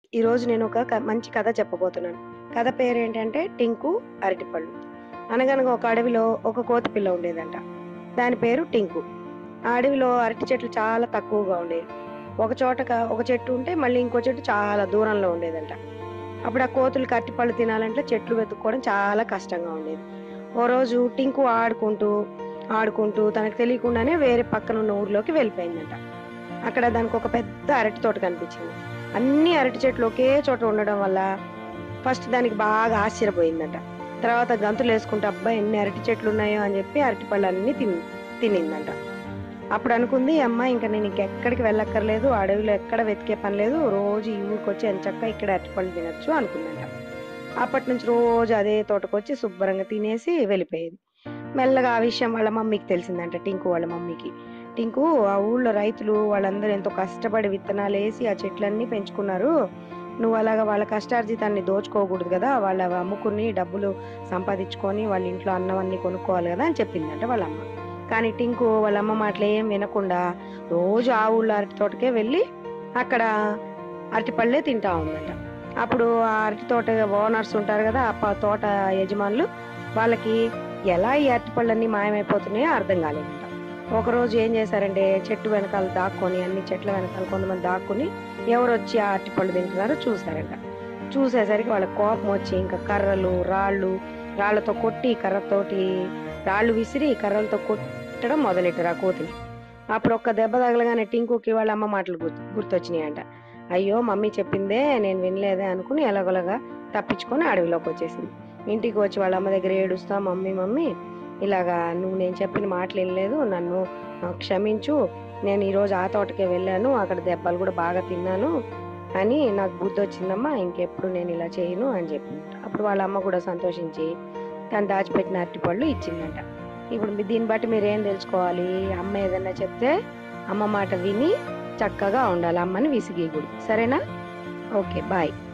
ఈరోజు నేను ఒక క మంచి కథ చెప్పబోతున్నాను. కథ పేరేంటంటే 'టింకు అరటిపళ్ళు'. అనగనగా ఒక అడవిలో ఒక కోతి పిల్ల ఉండేదంట. దాని పేరు టింకు. ఆ అడవిలో అరటి చెట్లు చాలా తక్కువగా ఉండేవి. ఒక చోటక ఒక చెట్టు ఉంటే మళ్ళీ ఇంకో చెట్టు చాలా దూరంలో ఉండేదంట. అప్పుడు ఆ కోతులకి అరటిపళ్ళు తినాలంటే చెట్లు వెతుక్కోవడం చాలా కష్టంగా ఉండేది. ఓ రోజు టింకు ఆడుకుంటూ, ఆడుకుంటూ తనకు తెలియకుండానే వేరే పక్కనున్న ఊర్లోకి వెళ్ళిపోయిందంట. అక్కడ దానికొక పెద్ద అరటి తోట కనిపించింది. అన్ని అరటి చెట్లు ఒకే చోట ఉండడం వల్ల ఫస్ట్ దానికి బాగా ఆశ్చర్యపోయిందట. తర్వాత గంతులేసుకుంటూ అబ్బా! ఎన్ని అరటి చెట్లున్నాయో అని చెప్పి అరటిపళ్ళన్నీ తిన్ తినిందంట. అప్పుడు అనుకుంది అమ్మ ఇంక నేను ఇంకెక్కడికి వెళ్ళక్కర్లేదు. అడవిలో ఎక్కడ వెతికే పని లేదు. రోజు ఈ ఊరికొచ్చి ఎంచక్కా ఇక్కడే అరటిపళ్ళు తినొచ్చు అనుకుందంట. అప్పటినుంచి రోజు అదే తోటకొచ్చి శుభ్రంగా తినేసి వెళ్ళిపోయేది. మెల్లగా ఆ విషయం వాళ్ళ మమ్మీకి తెలిసిందంట టింకు వాళ్ళ మమ్మీకి. టింకు ఆ ఊళ్ళో రైతులు వాళ్ళందరూ ఎంతో కష్టపడి విత్తనాలేసి ఆ చెట్లన్నీ పెంచుకున్నారు. నువ్వు అలాగా వాళ్ళ కష్టార్జితాన్ని దోచుకోకూడదు గదా! వాళ్ళవి అమ్ముకుని డబ్బులు సంపాదించుకొని వాళ్ళ ఇంట్లో అన్నం అన్నీ కొనుక్కోవాలి గదా! అని చెప్పిందంట వాళ్ళమ్మ. కానీ టింకు వాళ్ళ అమ్మ మాటలేం వినకుండా రోజు ఆ ఊళ్ళో అరటి తోటకే వెళ్ళి అక్కడ అరటిపళ్ళే తింటా ఉందంట. అప్పుడు ఆ అరటి తోట ఓనర్స్ ఉంటారు గదా! ఆ ప తోట యజమానులు వాళ్ళకి ఎలా ఈ అరటిపళ్ళన్నీ మాయమైపోతున్నాయో అర్థం కాలేదంట. ఒకరోజు ఏం చేశారంటే చెట్టు వెనకాల దాక్కొని అన్ని చెట్ల వెనకాల కొంతమంది దాక్కుని ఎవరొచ్చి ఆ అరటిపళ్ళు తింటున్నారో చూసారంట. చూసేసరికి వాళ్ళకి కోపం వచ్చి ఇంకా కర్రలు, రాళ్ళు, రాళ్ళతో కొట్టి కర్రతోటి రాళ్ళు విసిరి కర్రలతో కొట్టడం మొదలెట్టారు ఆ కోతిని. అప్పుడు ఒక్క దెబ్బ తగలగానే టింకుకి వాళ్ళ అమ్మ మాటలు గుర్తు గుర్తొచ్చినాయంట. అయ్యో! మమ్మీ చెప్పిందే నేను వినలేదే అనుకుని ఎలాగోలాగా తప్పించుకొని అడవిలోకొచ్చేసింది. ఇంటికి వచ్చి వాళ్ళ అమ్మ దగ్గర ఏడుస్తా మమ్మీ మమ్మీ ఇలాగా నువ్వు నేను చెప్పిన మాటలు వినలేదు. నన్ను ఆహ్, క్షమించు. నేను ఈరోజు ఆ తోటకే వెళ్ళాను. అక్కడ దెబ్బలు కూడా బాగా తిన్నాను. అని నాకు బుద్ధొచ్చిందమ్మా. ఇంకెప్పుడు నేను ఇలా చేయను అని చెప్పిందంట. అప్పుడు వాళ్ళ అమ్మ కూడా సంతోషించి తను దాచిపెట్టిన అరటిపళ్ళు ఇచ్చిందంట. ఇప్పుడు మీ దీన్ని బట్టి మీరేం తెలుసుకోవాలి? అమ్మ ఏదన్నా చెప్తే అమ్మ మాట విని చక్కగా ఉండాలి. అమ్మని విసిగీయకూడదు. సరేనా? ఓకే. బాయ్.